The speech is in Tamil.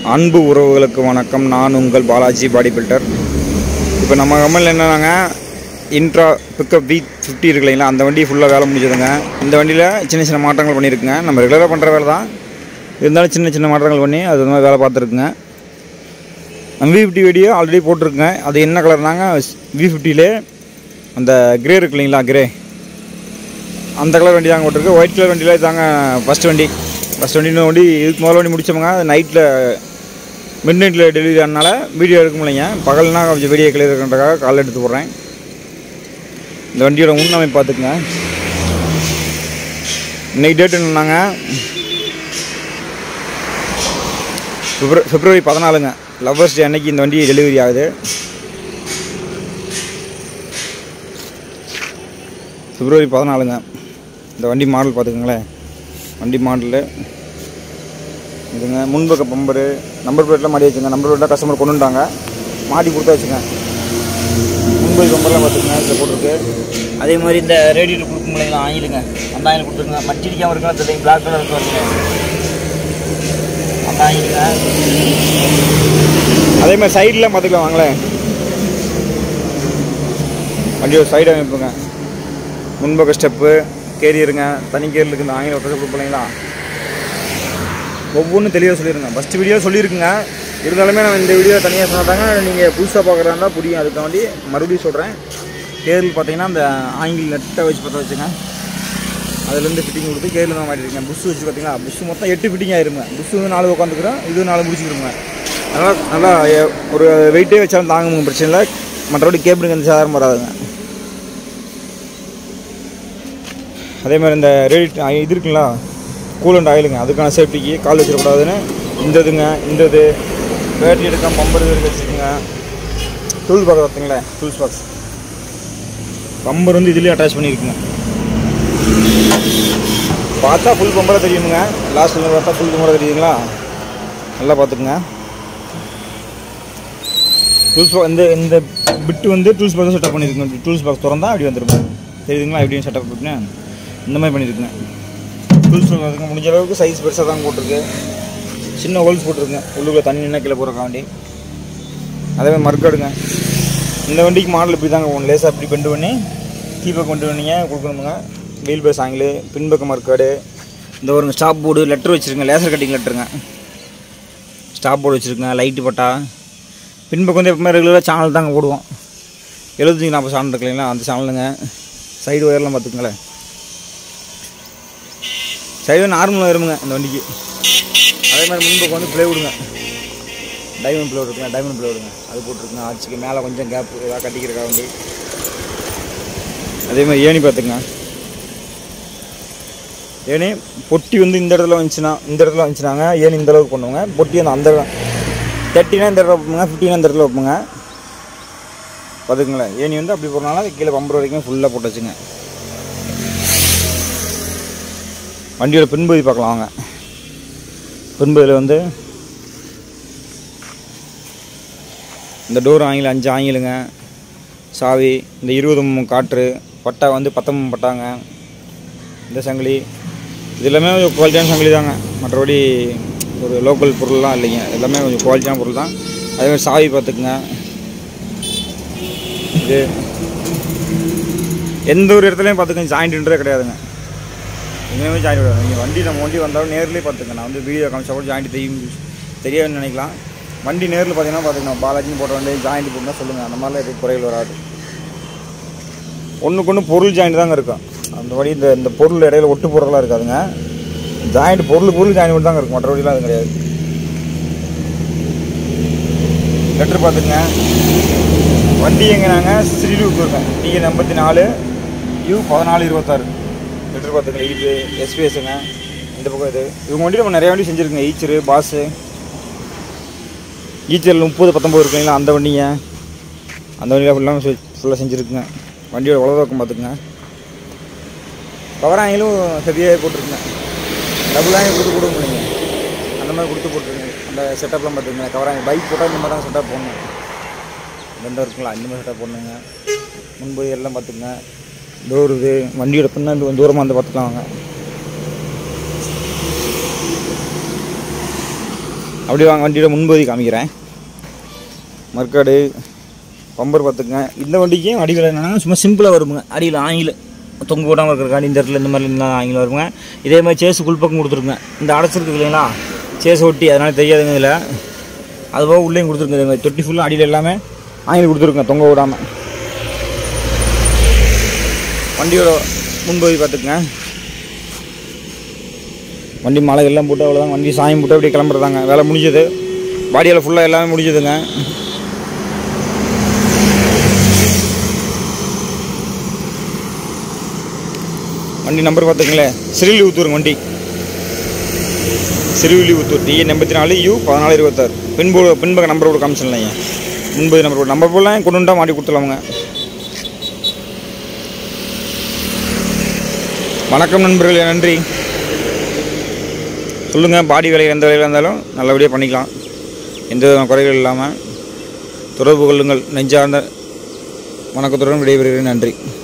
அன்பு உறவுகளுக்கு வணக்கம் நான் உங்கள் பாலாஜி பாடி பில்டர் இப்போ நம்ம கம்பெனியில் என்னன்னாங்க இன்ட்ரா பிக்கப் வி ஃபிஃப்டி இருக்கு இல்லைங்களா அந்த வண்டி ஃபுல்லாக வேலை முடிஞ்சதுங்க இந்த வண்டியில் சின்ன சின்ன மாற்றங்கள் பண்ணியிருக்குங்க நம்ம ரெகுலராக பண்ணுற வேலை தான் இருந்தாலும் சின்ன சின்ன மாற்றங்கள் பண்ணி அது மாதிரி வேலை பார்த்துருக்குங்க நம்ம வி ஃபிஃப்டி வீடியோ ஆல்ரெடி போட்டிருக்குங்க அது என்ன கலர்னாங்க வி ஃபிஃப்டிலே அந்த கிரே இருக்கு இல்லைங்களா கிரே அந்த கலர் வண்டி தாங்க ஓட்டிருக்கு ஒயிட் கலர் வண்டியில் இதாங்க ஃபஸ்ட் வண்டி ஃபஸ்ட் வண்டி இன்னொரு வண்டி இதுக்கு முதல் வண்டி முடிச்சவங்க நைட்டில் மிட் நைட்டில் டெலிவரி ஆனால வீடியோ எடுக்க முடியலைங்க பகல்னா கொஞ்சம் வீடியோ கிளியர் இருக்கிறதுக்காக கால் எடுத்து போடுறேன் இந்த வண்டியோட முன்னமைப்பு பார்த்துக்குங்க இன்னைக்கு டேட் என்னன்னாங்க பிப்ர பிப்ரவரி பதினாலுங்க லவ்வர்ஸ் டே அன்னைக்கு இந்த வண்டி டெலிவரி ஆகுது பிப்ரவரி பதினாலுங்க இந்த வண்டி மாடல் பார்த்துக்கோங்களேன் வண்டி மாடலு இதுங்க முன்பக்க பம்பரு நம்பர் பிளேட்லாம் மாடி வச்சுங்க நம்பர் பிளேட்லாம் கஸ்டமர் கொண்டு வந்துட்டாங்க மாட்டி கொடுத்தா வச்சுங்க முன்பை பம்பர்லாம் பார்த்துக்கங்க இதில் போட்டிருக்கு அதே மாதிரி இந்த ரேடியேட்டர் கொடுக்கும் இல்லைங்களா ஆயிலுங்க அந்த ஆயில் கொடுத்துருங்க மச்சி அடிக்காமல் இருக்கலாம் தெரியும் பிளாக் கலர் இருக்கு வருங்க அந்த ஆயிலுங்க அதே மாதிரி சைட்லாம் பார்த்துக்கலாம் வாங்களேன் வண்டியோட சைடு அமைப்புங்க முன்பக்க ஸ்டெப்பு கேரியருங்க தனி கேரியர் இருக்குது இந்த ஆங்கில ஒட்டை கொடுப்பீங்களா ஒவ்வொன்றும் தெளிவாக சொல்லிடுங்க ஃபஸ்ட்டு வீடியோ சொல்லியிருக்குங்க இருந்தாலுமே நான் இந்த வீடியோ தனியாக சொன்னாதாங்க நீங்கள் புதுசாக பார்க்குறதா இருந்தால் புரியும் அதுக்காண்டி மறுபடியும் சொல்கிறேன் கேரில் பார்த்தீங்கன்னா அந்த ஆங்கில் நெட்டை வச்சு பற்ற வச்சுங்க அதுலேருந்து ஃபிட்டிங் கொடுத்து கேரில் தான் மாட்டிருக்கேன் புஷ் வச்சு பார்த்தீங்களா புஷ் மொத்தம் எட்டு ஃபிட்டிங் ஆயிருங்க புஷ் வந்து நாலு உட்காந்துக்கிறோம் இது நாலு முடிச்சுக்கிறோங்க நல்லா நல்லா எ- ஒரு வெயிட்டே வச்சாலும் தாங்குங்க பிரச்சனை இல்லை மற்றபடி கேபிளுக்கு எந்த சாதாரணம் வராதுங்க அதே மாதிரி இந்த ரெடி இது இருக்குங்களா கூலண்ட் ஆயிலுங்க அதுக்கான சேஃப்டிக்கு கால் வச்சிடக்கூடாதுன்னு இந்த இதுங்க இந்த இது பேட்டரி எடுக்காம பம்பர் இது வச்சுருக்குங்க டூல் பாக்ஸ் பார்த்தீங்களா டூல்ஸ் பாக்ஸ் பம்பர் வந்து இதுலேயே அட்டாச் பண்ணியிருக்குங்க பார்த்தா ஃபுல் பம்பராக தெரியுமுங்க லாஸ்ட்டில் பார்த்தா ஃபுல் பம்பராக தெரியுதுங்களா நல்லா பார்த்துக்குங்க டூல்ஸ் பாக்ஸ் இந்த இந்த பிட்டு வந்து டூல்ஸ் பாக்ஸ் செட்டப் பண்ணியிருக்குங்க டூல்ஸ் பாக்ஸ் திறந்தா அப்படி வந்துருங்க தெரியுதுங்களா எப்படியும் செட்டப் பண்ணி இந்த மாதிரி பண்ணியிருக்குங்க டூல்ஸ் பாக்ஸுங்க முடிஞ்ச அளவுக்கு சைஸ் பெருசாக தான் போட்டிருக்கு சின்ன ஹோல்ஸ் போட்டிருக்குங்க உள்ளுக்குள்ள தண்ணி என்ன கீழே போகிறக்க வண்டி அதே மாதிரி மறுக்காடுங்க இந்த வண்டிக்கு மாடல் இப்படி தாங்க போகணும் லேசாக இப்படி பெண்டு பண்ணி கீப்பை கொண்டு வந்தீங்க கொடுக்கணுமுங்க வீல் பேஸ் ஆங்கிலு பின்பக்கம் மறுக்காடு இந்த ஒரு ஸ்டாப் போர்டு லெட்டர் வச்சுருங்க லேசர் கட்டிங் லெட்டருங்க ஸ்டாப் போர்டு வச்சுருக்குங்க லைட்டு பட்டா பின்பக்கம் வந்து எப்பவுமே ரெகுலராக சேனல் தாங்க போடுவோம் எழுபத்தஞ்சி நாற்பது சேனல் இருக்கு இல்லைங்களா அந்த சேனலுங்க சைடு ஒயர்லாம் பார்த்துக்குங்களேன் சைடு நார்மலாக வருமுங்க இந்த வண்டிக்கு அதே மாதிரி முன்பக்கம் வந்து ப்ளே விடுங்க டைமண்ட் ப்ளே இருக்குங்க டைமண்ட் ப்ளே விடுங்க அது போட்டிருக்குங்க ஆச்சுக்கு மேலே கொஞ்சம் கேப் ஏதாவது கட்டிக்கிறக்கா வண்டி அதே மாதிரி ஏணி பார்த்துங்க ஏணி பொட்டி வந்து இந்த இடத்துல வந்துச்சுன்னா இந்த இடத்துல வந்துச்சுனாங்க ஏணி இந்த அளவுக்கு பண்ணுவாங்க பொட்டி வந்து அந்த தேர்ட்டினா இந்த இடத்துல வைப்போங்க ஃபிஃப்டினா இந்த இடத்துல வைப்போங்க பார்த்துக்குங்களேன் ஏணி வந்து அப்படி போகிறனால கீழே பம்பர் வரைக்கும் ஃபுல்லாக போட்டு வச்சுங்க வண்டியோட பின்பகுதி பார்க்கலாம் வாங்க பின்பகுதியில் வந்து இந்த டோர் ஆங்கில அஞ்சு ஆங்கிலுங்க சாவி இந்த இருபது mm காற்று பட்டா வந்து பத்தொம்பது பட்டாங்க இந்த சங்கிலி இது எல்லாமே கொஞ்சம் குவாலிட்டியான சங்கிலி தாங்க மற்றபடி ஒரு லோக்கல் பொருள்லாம் இல்லைங்க எல்லாமே கொஞ்சம் குவாலிட்டியான பொருள் தான் அதே மாதிரி சாவி பார்த்துக்குங்க இது எந்த ஒரு இடத்துலையும் பார்த்துக்கங்க ஜாயிண்ட்டுன்றே கிடையாதுங்க எங்கேயுமே ஜாயின் கிடையாது நீங்கள் வண்டி நம்ம வண்டி வந்தாலும் நேர்லேயே பார்த்துங்க நான் வந்து வீடியோ காமிச்சா கூட ஜாயிண்ட் தெரியும் தெரியாதுன்னு நினைக்கலாம் வண்டி நேரில் பார்த்தீங்கன்னா பார்த்துக்கணும் பாலாஜின்னு போட்ட வண்டி ஜாயிண்ட் போட்டுனா சொல்லுங்கள் அந்த மாதிரிலாம் எதுவும் குறைகள் வராது ஒன்றுக்கு ஒன்று பொருள் ஜாயிண்ட் தாங்க இருக்கும் அந்த வழி இந்த இந்த பொருள் இடையில ஒட்டு பொருளாக இருக்காதுங்க ஜாயிண்ட் பொருள் பொருள் ஜாயிண்ட் மட்டும் தாங்க இருக்கும் மற்றபடிலாம் அது கிடையாது லெட்டர் பார்த்துங்க வண்டி எங்கனாங்க ஸ்ரீலூர் இருக்கேன் டிஎன் எண்பத்தி நாலு யூ பதினாலு இருபத்தாறு லெட்டர் பார்த்துங்க இது எஸ்பிஎஸ்ங்க இந்த பக்கம் இது இவங்க வண்டி நம்ம நிறைய வண்டி செஞ்சுருக்குங்க ஈச்சரு பாஸு ஈச்சரில் முப்பது பத்தொம்பது இருக்குங்களா அந்த வண்டிங்க அந்த வண்டியில் ஃபுல்லாக ஃபுல்லாக செஞ்சுருக்குங்க வண்டியோட உலகம் பார்த்துக்குங்க கவர் ஆங்கிலும் ஹெவியாக போட்டிருக்குங்க டபுள் ஆங்கி கொடுத்து கொடுக்க முடியுங்க அந்த மாதிரி கொடுத்து போட்டுருங்க அந்த செட்டப்லாம் பார்த்துக்குங்க கவர் ஆங்கி பைக் போட்டால் இந்த மாதிரி தான் செட்டப் போடணும் ரெண்டும் இருக்குங்களா இந்த மாதிரி செட்டப் போடணுங்க முன்பு எல்லாம் பார்த்துக்குங்க டோர் இது வண்டியோட பின்னாடி கொஞ்சம் தூரமாக வந்து பார்த்துக்கலாம் வாங்க அப்படி வாங்க வண்டியோட முன்பகுதி காமிக்கிறேன் மர்க்காடு பம்பர் பார்த்துக்குங்க இந்த வண்டிக்கும் அடிவில் என்னென்னா சும்மா சிம்பிளாக வருமுங்க அடியில் ஆங்கில தொங்க விடாமல் இருக்கிறக்காண்டி இந்த இடத்துல இந்த மாதிரி இருந்தால் ஆங்கிலம் வருங்க இதே மாதிரி சேஸு குள்பக்கம் கொடுத்துருங்க இந்த அடைச்சிருக்கு இல்லைங்களா சேஸ் ஒட்டி அதனால் தெரியாதுங்க இதில் அதுபோக உள்ளேயும் கொடுத்துருங்க இதே மாதிரி தொட்டி ஃபுல்லாக அடியில் எல்லாமே ஆங்கிலம் கொடுத்துருங்க தொங்க விடாமல் வண்டியோட முன்பகுதி பார்த்துக்குங்க வண்டி மழை எல்லாம் போட்டு அவ்வளோதான் வண்டி சாயம் போட்டு அப்படியே கிளம்புறதாங்க வேலை முடிஞ்சது பாடியில் ஃபுல்லாக எல்லாமே முடிஞ்சதுங்க வண்டி நம்பர் பார்த்துங்களேன் சிறுவில்லிபுத்தூர் வண்டி சிறுவில்லிபுத்தூர் டிஎன் எண்பத்தி நாலு யூ பதினாலு இருபத்தாறு பின்போடு பின்பக்க நம்பர் கூட காமிச்சிடலைங்க முன்பது நம்பர் கூட நம்பர் போடலாம் கொண்டு வந்தால் மாட்டி கொடுத்துலாமுங்க வணக்கம் நண்பர்களே நன்றி சொல்லுங்கள் பாடி வேலை எந்த வேலையில் இருந்தாலும் நல்லபடியாக பண்ணிக்கலாம் எந்த விதமான குறைகள் இல்லாமல் தொடர்பு கொள்ளுங்கள் நெஞ்சார்ந்த வணக்கத்துடன் விடைபெறுகிறேன் நன்றி